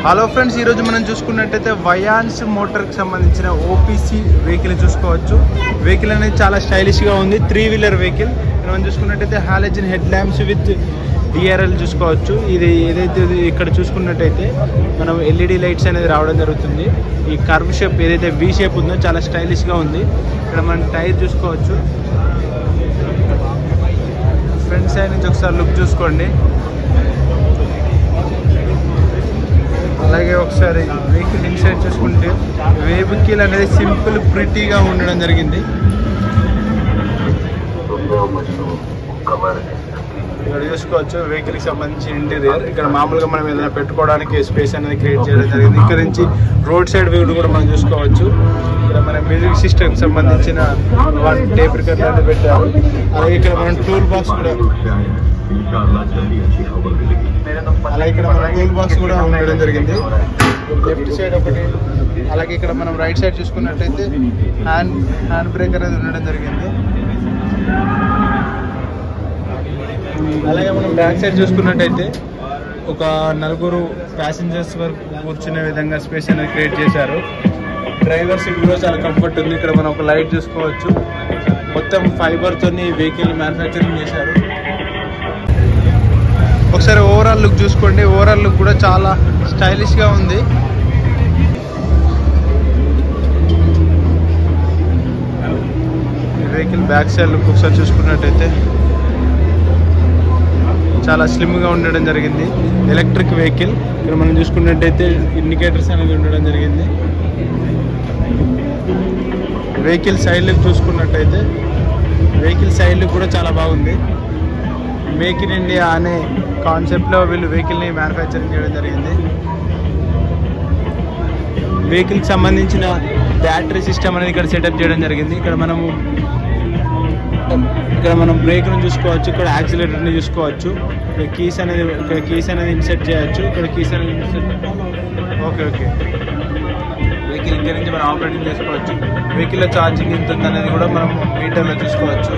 hello friends ఈరోజు మనం చూసుకున్నట్టయితే వయాన్స్ మోటార్కి సంబంధించిన ఓపీసీ వెహికల్ చూసుకోవచ్చు వెహికల్ అనేది చాలా స్టైలిష్గా ఉంది త్రీ వీలర్ వెహికల్ మనం చూసుకున్నట్టయితే halogen head lamps with DRL చూసుకోవచ్చు ఇది ఏదైతే ఇది ఇక్కడ చూసుకున్నట్టయితే మనం ఎల్ఈడి లైట్స్ అనేది రావడం జరుగుతుంది ఈ కర్వ్ షేప్ ఏదైతే వి షేప్ ఉందో చాలా స్టైలిష్గా ఉంది ఇక్కడ మనం టైర్ చూసుకోవచ్చు ఫ్రంట్ సైడ్ నుంచి ఒకసారి లుక్ చూసుకోండి అలాగే ఒకసారి వెహికల్ ఇన్సైడ్ చూసుకుంటే వెహికల్ అనేది సింపుల్ ప్రిటీగా ఉండడం జరిగింది ఇక్కడ చూసుకోవచ్చు వెహికల్ కి సంబంధించి ఇంటీరియర్ ఇక్కడ మామూలుగా మనం ఏదైనా పెట్టుకోవడానికి స్పేస్ అనేది క్రియేట్ చేయడం జరిగింది ఇక్కడ నుంచి రోడ్ సైడ్ వ్యూ కూడా మనం చూసుకోవచ్చు ఇక్కడ మన మ్యూజిక్ సిస్టమ్ సంబంధించిన వన్ టేప్ రికార్డ్ లాంటివి పెట్టారు అలాగే ఇక్కడ మనం టూల్ బాక్స్ కూడా అలాగే ఇక్కడ మన టూల్ బాక్స్ కూడా ఉండడం జరిగింది లెఫ్ట్ సైడ్ ఒకటి అలాగే ఇక్కడ మనం రైట్ సైడ్ చూసుకున్నట్టయితే హ్యాండ్ హ్యాండ్ బ్రేక్ అనేది ఉండడం జరిగింది అలాగే మనం బ్యాక్ సైడ్ చూసుకున్నట్టయితే ఒక నలుగురు ప్యాసింజర్స్ వరకు కూర్చునే విధంగా స్పేస్ అనేది క్రియేట్ చేశారు డ్రైవర్ సీట్ కూడా చాలా కంఫర్ట్ ఉంది ఇక్కడ మనం ఒక లైట్ చూసుకోవచ్చు మొత్తం ఫైబర్తో వెహికల్ మ్యానుఫ్యాక్చరింగ్ చేశారు ఒకసారి ఓవరాల్ లుక్ చూసుకోండి ఓవరాల్ లుక్ కూడా చాలా స్టైలిష్గా ఉంది ఈ వెహికల్ బ్యాక్ సైడ్ లుక్ ఒకసారి చూసుకున్నట్టయితే చాలా స్లిమ్గా ఉండడం జరిగింది ఎలక్ట్రిక్ వెహికల్ ఇక్కడ మనం చూసుకున్నట్టయితే ఇండికేటర్స్ అనేది ఉండడం జరిగింది వెహికల్ సైడ్ లుక్ చూసుకున్నట్టయితే వెహికల్ సైడ్ లుక్ కూడా చాలా బాగుంది మేక్ ఇన్ ఇండియా అనే కాన్సెప్ట్లో వీళ్ళు వెహికల్ని మ్యానుఫ్యాక్చరింగ్ చేయడం జరిగింది వెహికల్కి సంబంధించిన బ్యాటరీ సిస్టమ్ అనేది ఇక్కడ సెటప్ చేయడం జరిగింది ఇక్కడ మనము ఇక్కడ మనం బ్రేక్ను చూసుకోవచ్చు ఇక్కడ యాక్సిలేటర్ని చూసుకోవచ్చు ఇక్కడ కీస్ అనేది ఇక్కడ కీస్ అనేది ఇన్సెట్ చేయొచ్చు ఇక్కడ కీస్ అనేది ఇన్సెట్ ఓకే ఓకే వెహికల్ ఇక్కడ నుంచి మనం ఆపరేటింగ్ చేసుకోవచ్చు వెహికల్లో ఛార్జింగ్ ఎంత ఉంది అనేది కూడా మనం మీటర్లో చూసుకోవచ్చు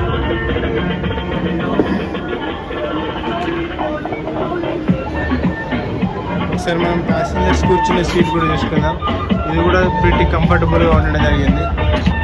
ఒకసారి మనం ప్యాసింజర్స్ కూర్చునే సీట్ కూడా చూసుకుందాం ఇది కూడా ప్రిటీ కంఫర్టబుల్గా ఉండడం జరిగింది